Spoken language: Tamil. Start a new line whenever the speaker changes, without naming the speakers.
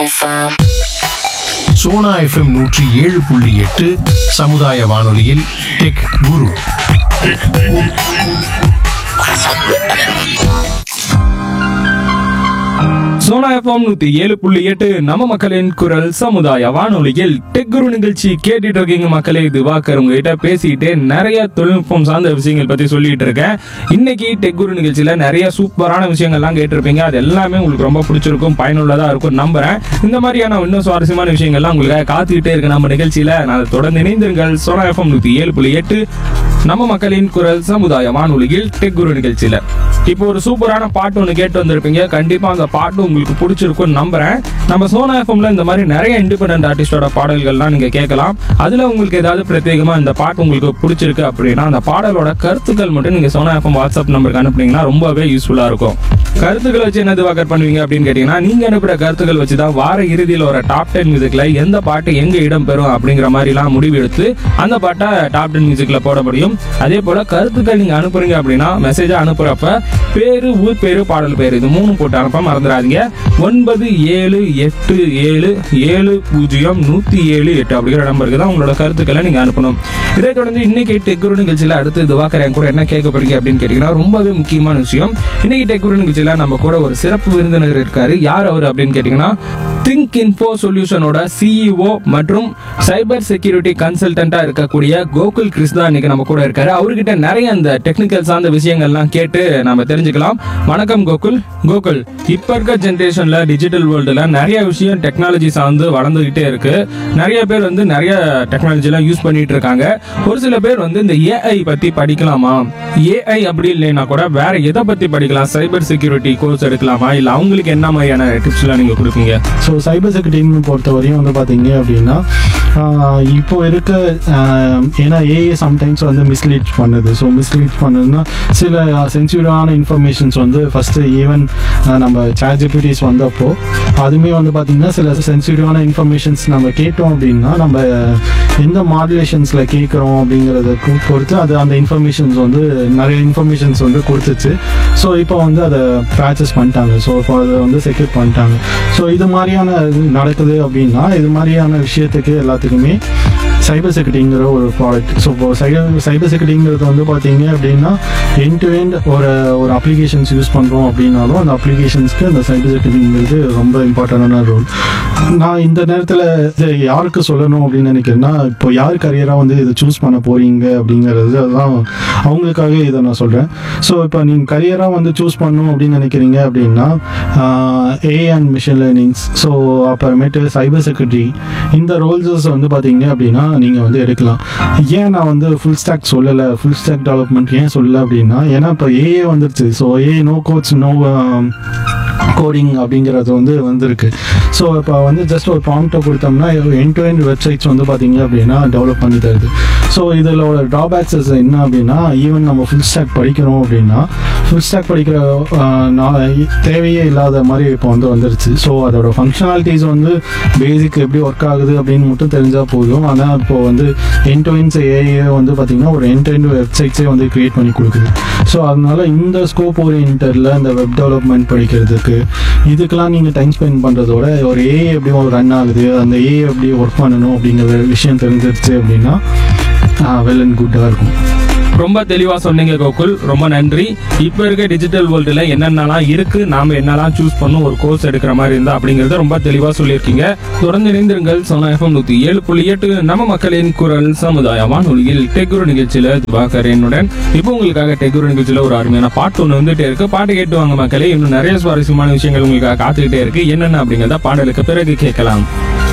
சோனா எஃப்எம் நூற்றி ஏழு புள்ளி எட்டு சமுதாய வானொலியில் டெக் குரு
சோனா எஃப்எம் நூத்தி ஏழு புள்ளி எட்டு நம்ம மக்களின் குரல் சமுதாய வானொலியில் டெக் குரு நிகழ்ச்சி கேட்டுட்டு இருக்கீங்க மக்களே திவாகர் உங்ககிட்ட பேசிட்டு நிறைய தொழில்நுட்பம் சார்ந்த விஷயங்கள் பத்தி சொல்லிட்டு இருக்கேன் இன்னைக்கு டெக் குரு நிகழ்ச்சியில நிறைய சூப்பரான விஷயங்கள்லாம் கேட்டிருப்பீங்க அது எல்லாமே உங்களுக்கு ரொம்ப பிடிச்சிருக்கும் பயனுள்ளதா இருக்கும் நம்புறேன் இந்த மாதிரியான இன்னும் சுவாரஸ்யமான விஷயங்கள்லாம் உங்களுக்காக காத்துக்கிட்டே இருக்கு நம்ம நிகழ்ச்சியில நான் தொடர்ந்து இணைந்திருங்கள் சோனா எஃப்எம் நூத்தி ஏழு புள்ளி எட்டு நம்ம மக்களின் குரல் சமுதாய வானொலியில் டெக் குரு நிகழ்ச்சியில இப்போ ஒரு சூப்பரான பாட்டு ஒன்று கேட்டு வந்திருப்பீங்க கண்டிப்பா அந்த பாட்டு உங்களுக்கு பிடிச்சிருக்கும்னு நம்புறேன் நம்ம சோனா எஃப்எம்ல இந்த மாதிரி நிறைய இண்டிபெண்டன்ட் ஆர்டிஸ்டோட பாடல்கள்லாம் நீங்க கேட்கலாம் அதுல உங்களுக்கு ஏதாவது பிரத்யேகமா இந்த பாட்டு உங்களுக்கு பிடிச்சிருக்கு அப்படின்னா அந்த பாடலோட கருத்துக்கள் மட்டும் நீங்க சோனா எஃப்எம் வாட்ஸ்அப் நம்பருக்கு அனுப்புனீங்கன்னா ரொம்பவே யூஸ்ஃபுல்லா இருக்கும் கருத்துக்களை வச்சு என்ன வாக்கர் பண்ணுவீங்க அப்படின்னு கேட்டீங்கன்னா நீங்க அனுப்புற கருத்துக்கள் வச்சு தான் வார இறுதியில் ஒரு டாப் டென் மியூசிக்ல எந்த பாட்டு எங்க இடம் பெறும் அப்படிங்கிற மாதிரிலாம் முடிவு எடுத்து அந்த பாட்டை டாப் டென் மியூசிக்ல போட முடியும் அதே போல கருத்துக்கள் நீங்க அனுப்புறீங்க அப்படின்னா மெசேஜா அனுப்புறப்ப பேரு ஊர் பேரு பாடல் பேரு இது மூணு போட்டு அனுப்ப மறந்துடாதீங்க ஒன்பது ஏழு எட்டு ஏழு ஏழு பூஜ்ஜியம் நூத்தி ஏழு எட்டு அப்படிங்கிற நம்பருக்கு தான் உங்களோட கருத்துக்களை நீங்க அனுப்பணும் இதை தொடர்ந்து இன்னைக்கு டெக்குரு நிகழ்ச்சியில அடுத்து இதுவாக்கர் என் கூட என்ன கேட்க போறீங்க அப்படின்னு கேட்டீங்கன்னா ரொம்பவே முக்கியமான விஷயம் இன்னைக்கு டெக்குரு நிகழ்ச்சியில நம்ம கூட ஒரு சிறப்பு விருந்தினர் இருக்காரு யார் அவர் அப்படின்னு கேட்டீங்கன்னா திங்க் இன்ஃபோ சொல்யூஷனோட சிஇஓ மற்றும் சைபர் செக்யூரிட்டி கன்சல்டண்டா இருக்கக்கூடிய கோகுல் கிருஷ்ணா இன்னைக்கு நம்ம கூட இருக்காரு அவர்கிட்ட நிறைய அந்த டெக்னிக்கல் சார்ந்த விஷயங்கள்லாம் கேட்டு நம்ம தெரிஞ்சுக்கலாம் வணக்கம் கோகுல் கோகுல் இப்ப இருக்க ஜென்ரேஷன்ல டிஜிட்டல் வேர்ல்டுல நிறைய விஷயம் டெக்னாலஜி சார்ந்து வளர்ந்துகிட்டே இருக்கு நிறைய பேர் வந்து நிறைய டெக்னாலஜி எல்லாம் யூஸ் பண்ணிட்டு இருக்காங்க ஒரு சில பேர் வந்து இந்த ஏஐ பத்தி படிக்கலாமா ஏஐ அப்படி இல்லைன்னா கூட வேற எதை பத்தி படிக்கலாம் சைபர் செக்யூரிட்டி கோர்ஸ் எடுக்கலாமா இல்ல அவங்களுக்கு என்ன மாதிரியான டிப்ஸ் எல்லாம் நீங்க கொடுப்பீங்க
ஸோ சைபர் செக்யூரிட்டின்னு பொறுத்த வரையும் வந்து பார்த்தீங்க அப்படின்னா ஆஹ் இப்போ இருக்க ஆஹ் ஏன்னா ஏஏ சம்டைம்ஸ் வந்து மிஸ்லீட் பண்ணுது ஸோ மிஸ்லீட் பண்ணுதுன்னா சில சென்சிட்டிவான இன்ஃபர்மேஷன்ஸ் வந்து ஃபஸ்ட்டு ஈவன் நம்ம சார்ஜிபிலிட்டிஸ் வந்தப்போ அதுவுமே வந்து பார்த்திங்கன்னா சில சென்சிட்டிவான இன்ஃபர்மேஷன்ஸ் நம்ம கேட்டோம் அப்படின்னா நம்ம எந்த மாடுலேஷன்ஸில் கேட்குறோம் அப்படிங்கிறத கு- பொறுத்து அது அந்த இன்ஃபர்மேஷன்ஸ் வந்து நிறைய இன்ஃபர்மேஷன்ஸ் வந்து கொடுத்துச்சு ஸோ இப்போ வந்து அதை ப்ராச்சஸ் பண்ணிட்டாங்க ஸோ இப்போ அதை வந்து செக்யூர் பண்ணிட்டாங்க ஸோ இது மாதிரியான இது நடக்குது அப்படின்னா இது மாதிரியான விஷயத்துக்கு எல்லாத்துக்குமே சைபர் செக்யூரிட்டிங்கிற ஒரு ப்ராடக்ட் ஸோ இப்போ சைபர் சைபர் செக்யூரிட்டிங்கிறது வந்து பார்த்தீங்க அப்படின்னா எண்ட் டு எண்ட் ஒரு ஒரு அப்ளிகேஷன்ஸ் யூஸ் பண்ணுறோம் அப்படின்னாலும் அந்த அப்ளிகேஷன்ஸ்க்கு அந்த சைபர் செக்யூரிட்டிங்கிறது ரொம்ப இம்பார்ட்டண்டான ரோல் நான் இந்த நேரத்தில் இது யாருக்கு சொல்லணும் அப்படின்னு நினைக்கிறேன்னா இப்போ யார் கரியராக வந்து இதை சூஸ் பண்ண போறீங்க அப்படிங்கிறது அதுதான் அவங்களுக்காக இதை நான் சொல்கிறேன் ஸோ இப்போ நீங்கள் கரியராக வந்து சூஸ் பண்ணணும் அப்படின்னு நினைக்கிறீங்க அப்படின்னா A and machine learnings so அப்புறமேட்டு சைபர் செக்யூரிட்டி இந்த ரோல்ஸஸ் வந்து பார்த்தீங்க அப்படின்னா நீங்கள் வந்து எடுக்கலாம் ஏன் நான் வந்து ஃபுல் ஸ்டாக் சொல்லலை ஃபுல் ஸ்டாக் டெவலப்மெண்ட் ஏன் சொல்லலை அப்படின்னா ஏன்னா இப்போ ஏஏ வந்துருச்சு so uh no codes no coding அப்படிங்கிறது வந்து வந்திருக்கு ஸோ இப்போ வந்து ஜஸ்ட் ஒரு ப்ராம்ப்டை கொடுத்தோம்னா என் டு எண்ட் வெப்சைட்ஸ் வந்து பார்த்தீங்க அப்படின்னா டெவலப் பண்ணி தருது ஸோ இதில் ட்ராபேக்ஸஸ் என்ன அப்படின்னா ஈவன் நம்ம ஃபுல் ஸ்டாக் படிக்கிறோம் அப்படின்னா ஃபுல் ஸ்டாக் படிக்கிற ஆஹ், நான் தேவையே இல்லாத மாதிரி இப்போ வந்து வந்துருச்சு ஸோ அதோட ஃபங்க்ஷனாலிட்டிஸ் வந்து பேசிக் எப்படி ஒர்க் ஆகுது அப்படின்னு மட்டும் தெரிஞ்சால் போதும் ஆனால் இப்போ வந்து என் டு என்ஸ் ஏஏ வந்து பார்த்திங்கன்னா ஒரு என் டு எண்ட் வெப்சைட்ஸே வந்து க்ரியேட் பண்ணி கொடுக்குது ஸோ அதனால இந்த ஸ்கோப் ஓரியன்டில் இந்த வெப் டெவலப்மெண்ட் படிக்கிறதுக்கு இதுக்கெல்லாம் நீங்கள் டைம் ஸ்பெண்ட் பண்ணுறதோட ஒரு ஏ எப்படி ரன் ஆகுது அந்த ஏ எப்படி ஒர்க் பண்ணணும் அப்படிங்கிற விஷயம் தெரிஞ்சிருச்சு அப்படின்னா வெல் அண்ட் குட்டாக இருக்கும்
ரொம்ப தெளிவா சொன்னீங்க கோகுல் ரொம்ப நன்றி இப்ப இருக்க டிஜிட்டல் வேர்ல்டுல என்னென்னலாம் இருக்கு நாம என்னெல்லாம் சூஸ் பண்ணும் ஒரு கோர்ஸ் எடுக்கிற மாதிரி இருந்தா அப்படிங்கறத ரொம்ப தெளிவா சொல்லியிருக்கீங்க தொடர்ந்து இணைந்திருங்கள் சோனா எஃப்எம் நூத்தி ஏழு புள்ளி எட்டு நம்ம மக்களின் குரல் சமுதாய வானொலியில் டெக்குரு நிகழ்ச்சியில திவாகர் என்னுடன் இப்போ உங்களுக்காக டெக்குரு நிகழ்ச்சியில ஒரு அருமையான பாட்டு ஒன்று வந்துட்டே இருக்கு பாட்டு கேட்டு வாங்க மக்களே இன்னும் நிறைய சுவாரஸ்யமான விஷயங்கள் உங்களுக்காக காத்துக்கிட்டே இருக்கு என்னென்ன அப்படிங்கறத பாடலுக்கு பிறகு கேட்கலாம்